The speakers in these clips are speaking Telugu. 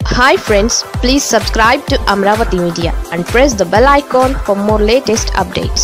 hi friends please subscribe to Amaravati media and press the bell icon for more latest updates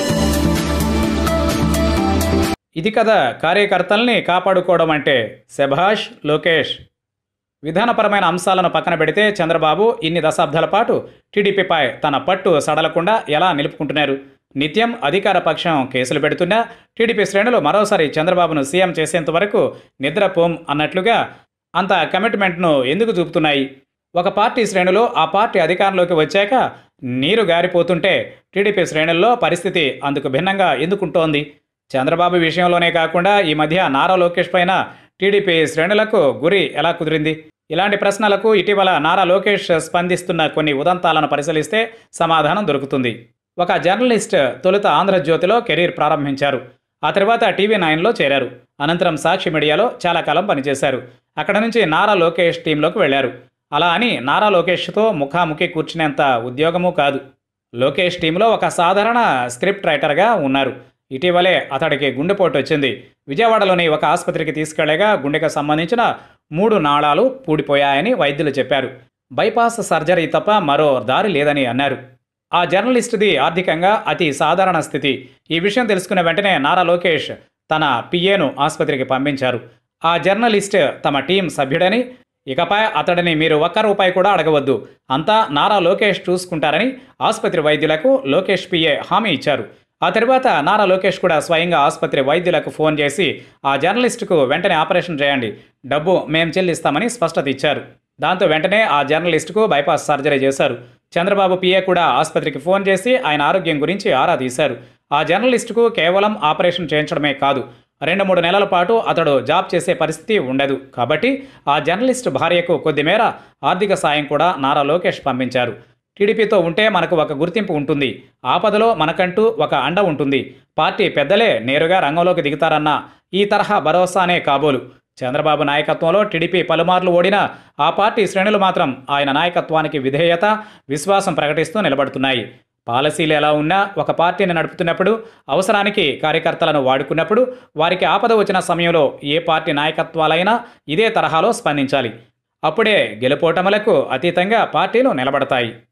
ఇది కదా కార్యకర్తల్ని కాపాడుకోవడం అంటే శభాష్ లోకేష్ విధానపరమైన అంశాలను పక్కన పెడితే చంద్రబాబు ఇన్ని దశాబ్దాల పాటు టీడీపీపై తన పట్టు సడలకుండా ఎలా నిలుపుకుంటున్నారు నిత్యం అధికార పక్షం కేసులు పెడుతున్నా టీడీపీ శ్రేణులు మరోసారి చంద్రబాబును సీఎం చేసేంత వరకు నిద్రపోం అన్నట్లుగా అంత కమిట్మెంట్ను ఎందుకు చూపుతున్నాయి ఒక పార్టీ శ్రేణులు ఆ పార్టీ అధికారంలోకి వచ్చాక నీరు గారిపోతుంటే టీడీపీ శ్రేణుల్లో పరిస్థితి అందుకు భిన్నంగా ఎందుకుంటోంది చంద్రబాబు విషయంలోనే కాకుండా ఈ మధ్య నారా లోకేష్ పైన టీడీపీ శ్రేణులకు గురి ఎలా కుదిరింది ఇలాంటి ప్రశ్నలకు ఇటీవల నారా లోకేష్ స్పందిస్తున్న కొన్ని ఉదంతాలను పరిశీలిస్తే సమాధానం దొరుకుతుంది ఒక జర్నలిస్ట్ తొలుత ఆంధ్రజ్యోతిలో కెరీర్ ప్రారంభించారు ఆ తర్వాత టీవీ నైన్లో చేరారు అనంతరం సాక్షి మీడియాలో చాలా కాలం పనిచేశారు అక్కడ నుంచి నారా లోకేష్ టీంలోకి వెళ్లారు అలా అని నారా లోకేష్తో ముఖాముఖి కూర్చునేంత ఉద్యోగమూ కాదు లోకేష్ టీంలో ఒక సాధారణ స్క్రిప్ట్ రైటర్గా ఉన్నారు ఇటీవలే అతడికి గుండెపోటు వచ్చింది విజయవాడలోని ఒక ఆసుపత్రికి తీసుకెళ్లగా గుండెకు సంబంధించిన మూడు నాళాలు పూడిపోయాయని వైద్యులు చెప్పారు బైపాస్ సర్జరీ తప్ప మరో దారి లేదని అన్నారు ఆ జర్నలిస్టుది ఆర్థికంగా అతి సాధారణ స్థితి ఈ విషయం తెలుసుకున్న వెంటనే నారా లోకేష్ తన పిఏను ఆసుపత్రికి పంపించారు ఆ జర్నలిస్ట్ తమ టీం సభ్యుడని ఇకపై అతడిని మీరు ఒక్క రూపాయి కూడా అడగవద్దు అంతా నారా లోకేష్ చూసుకుంటారని ఆసుపత్రి వైద్యులకు లోకేష్ పిఏ హామీ ఇచ్చారు ఆ తర్వాత నారా లోకేష్ కూడా స్వయంగా ఆసుపత్రి వైద్యులకు ఫోన్ చేసి ఆ జర్నలిస్టుకు వెంటనే ఆపరేషన్ చేయండి డబ్బు మేం చెల్లిస్తామని స్పష్టత ఇచ్చారు దాంతో వెంటనే ఆ జర్నలిస్టుకు బైపాస్ సర్జరీ చేశారు చంద్రబాబు పిఏ కూడా ఆసుపత్రికి ఫోన్ చేసి ఆయన ఆరోగ్యం గురించి ఆరా తీశారు ఆ జర్నలిస్టుకు కేవలం ఆపరేషన్ చేయించడమే కాదు రెండు మూడు నెలల పాటు అతడు జాబ్ చేసే పరిస్థితి ఉండదు కాబట్టి ఆ జర్నలిస్ట్ భార్యకు కొద్దిమేర ఆర్థిక సాయం కూడా నారా లోకేష్ పంపించారు టీడీపీతో ఉంటే మనకు ఒక గుర్తింపు ఉంటుంది ఆపదలో మనకంటూ ఒక అండ ఉంటుంది పార్టీ పెద్దలే నేరుగా రంగంలోకి దిగుతారన్న ఈ తరహా భరోసానే కాబోలు చంద్రబాబు నాయకత్వంలో టీడీపీ పలుమార్లు ఓడినా ఆ పార్టీ శ్రేణులు మాత్రం ఆయన నాయకత్వానికి విధేయత విశ్వాసం ప్రకటిస్తూ నిలబడుతున్నాయి పాలసీలు ఎలా ఉన్నా ఒక పార్టీని నడుపుతున్నప్పుడు అవసరానికి కార్యకర్తలను వాడుకున్నప్పుడు వారికి ఆపద వచ్చిన సమయంలో ఏ పార్టీ నాయకత్వాలైనా ఇదే తరహాలో స్పందించాలి అప్పుడే గెలుపోటములకు అతీతంగా పార్టీలు నిలబడతాయి